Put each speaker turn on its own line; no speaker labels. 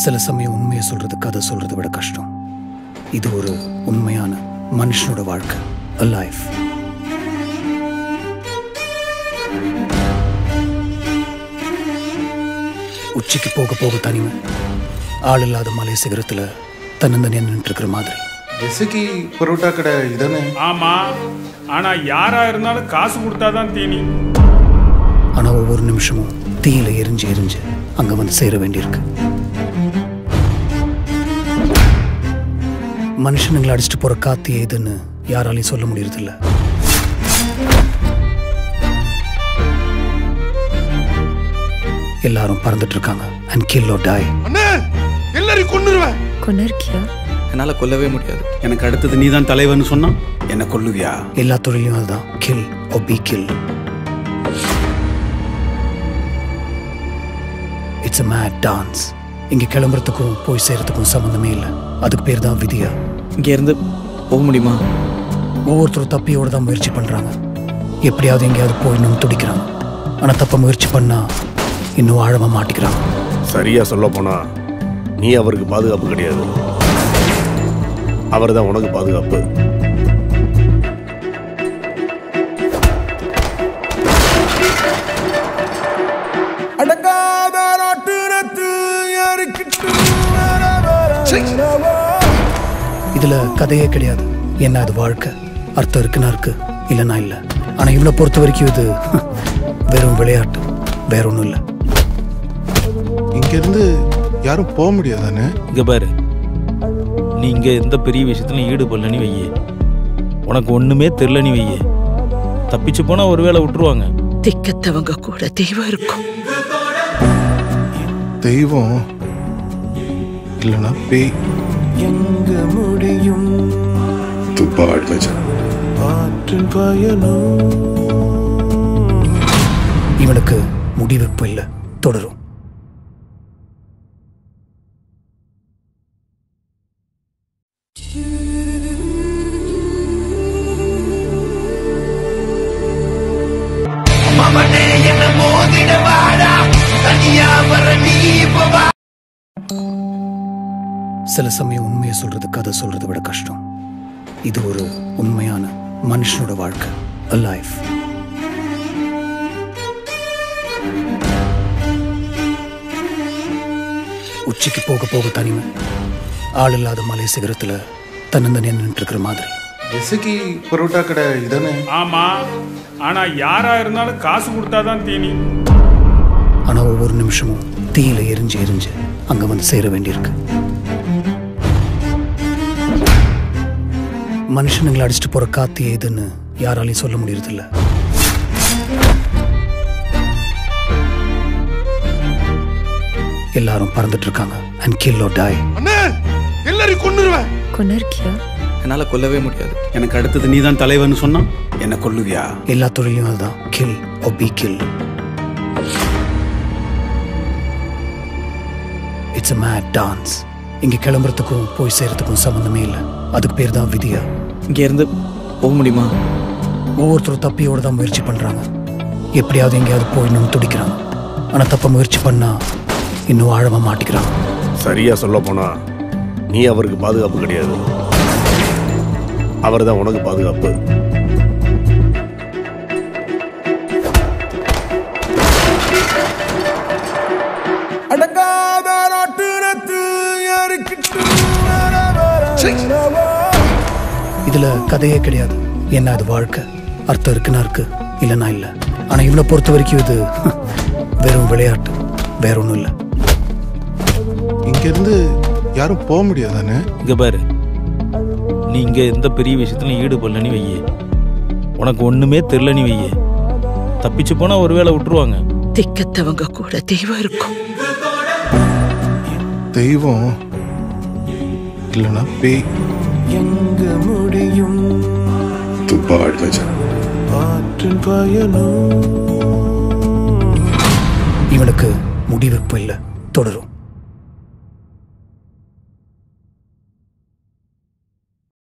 சில சமயம் உண்மையை சொல்றது கதை சொல்றதை விட கஷ்டம் இது ஒரு உண்மையான மனுஷனோட வாழ்க்கை a life உச்சிக்கு போக போக தனிமை ஆள் இல்லாத மலை சிகரத்துல தன்னந்தனியா நின்றுட்டு இருக்கிற மாதிரி
ஜெசிக்கு பரோட்டா கடை இதானே
ஆமா ஆனா யாரா இருந்தாலும் காசு கொடுத்தாதான் தீனி
ஆனா ஒவ்வொரு நிமிஷமும் தீயில எரிஞ்சு எரிஞ்சு அங்க வந்து சேர வேண்டியிருக்கு மனுஷனுங்களை அடிச்சுட்டு போற காத்து ஏதுன்னு யாராலையும் சொல்ல முடியறதில்ல எல்லாரும் பறந்துட்டு இருக்காங்க அண்ட் கில் or die
அண்ணே எல்லாரையும் கொன்னுருவேன்
கொண்டிருக்கியா
என்னால கொல்லவே முடியாது
எனக்கு அடுத்தது நீதான் தலைவன்னு சொன்னா என்ன கொல்லுவியா
எல்லா தொழிலையும் அதுதான் kill or be kill it's a mad dance இங்க கிளம்புறதுக்கும் போய் சேர்றதுக்கும் சம்மந்தமே இல்லை அதுக்கு பேர் தான் விதியா
இங்க இருந்து போக முடியுமா
ஒவ்வொருத்தரும் தப்பியோட தான் முயற்சி பண்றாங்க எப்படியாவது எங்கேயாவது போயிடணும்னு துடிக்கிறாங்க ஆனா தப்ப முயற்சி பண்ணா இன்னும் ஆழமா மாட்டிக்கிறாங்க
சரியா சொல்ல போனா நீ அவருக்கு பாதுகாப்பு கிடையாது அவர் தான் உனக்கு பாதுகாப்பு
அடங்காத நாட்டுனத்து யாருக்கிட்டு
இதுல கதையே கிடையாது என்ன அது வாழ்க்கை அர்த்தம் இருக்குன்னா இருக்கு இல்லைன்னா இல்லை ஆனா இவனை பொறுத்த வரைக்கும் இது வெறும் விளையாட்டு வேற ஒன்றும் இல்லை
இங்க இருந்து யாரும் போக முடியாதானே
இங்க பாரு நீ இங்க எந்த பெரிய விஷயத்துலையும் ஈடுபடலன்னு வையே உனக்கு ஒண்ணுமே தெரிலன்னு வையே தப்பிச்சு போனா ஒருவேளை விட்டுருவாங்க
திக்கத்தவங்க கூட தெய்வம் இருக்கும்
தெய்வம் இல்லைன்னா பேய்
இவனுக்கு முடிவெப்பு இல்லை தொடரும் சில சமயம் உண்மையை சொல்றது கதை சொல்றதை விட கஷ்டம் இது ஒரு உண்மையான மனுஷனோட வாழ்க்கை a life உச்சிக்கு போக போக தனிமை ஆள் இல்லாத மலை சிகரத்துல தன்னந்தனியா நின்றுட்டு இருக்கிற மாதிரி
ஜெசிக்கு பரோட்டா கடை இதானே
ஆமா ஆனா யாரா இருந்தாலும் காசு கொடுத்தாதான் தீனி
ஆனா ஒவ்வொரு நிமிஷமும் தீயில எரிஞ்சு எரிஞ்சு அங்க வந்து சேர வேண்டியிருக்கு மனுஷனுங்களை அடிச்சுட்டு போற காத்து ஏதுன்னு யாராலையும் சொல்ல முடியறதில்ல எல்லாரும் பறந்துட்டு இருக்காங்க அண்ட் கில் or die
அண்ணே எல்லாரையும் கொன்னுருவேன்
கொண்டிருக்கியா
என்னால கொல்லவே முடியாது
எனக்கு அடுத்தது நீதான் தலைவன்னு சொன்னா என்ன கொல்லுவியா
எல்லா தொழிலையும் அதுதான் kill or be kill it's a mad dance இங்க கிளம்புறதுக்கும் போய் சேர்றதுக்கும் சம்மந்தமே இல்லை அதுக்கு பேர் தான் விதியா
இங்க இருந்து போக முடியுமா
ஒவ்வொருத்தரும் தப்பியோட தான் முயற்சி பண்றாங்க எப்படியாவது எங்கேயாவது போயிடணும்னு துடிக்கிறாங்க ஆனா தப்ப முயற்சி பண்ணா இன்னும் ஆழமா மாட்டிக்கிறாங்க
சரியா சொல்ல போனா நீ அவருக்கு பாதுகாப்பு கிடையாது அவர் தான் உனக்கு பாதுகாப்பு
அடங்காத நாட்டுனத்து யாருக்கிட்டு
இதுல கதையே கிடையாது என்ன அது வாழ்க்கை அர்த்தம் இருக்குன்னா இருக்கு இல்லைன்னா இல்லை ஆனா இவனை பொறுத்த வரைக்கும் இது வெறும் விளையாட்டு வேற ஒன்றும் இல்லை
இங்க இருந்து யாரும் போக முடியாதானே
இங்க பாரு நீ இங்க எந்த பெரிய விஷயத்துலையும் ஈடுபடலன்னு வையே உனக்கு ஒண்ணுமே தெரிலன்னு வையே தப்பிச்சு போனா ஒருவேளை விட்டுருவாங்க
திக்கத்தவங்க கூட தெய்வம் இருக்கும்
தெய்வம் இல்லைன்னா பேய்
இவனுக்கு முடிவெப்பு இல்லை தொடரும்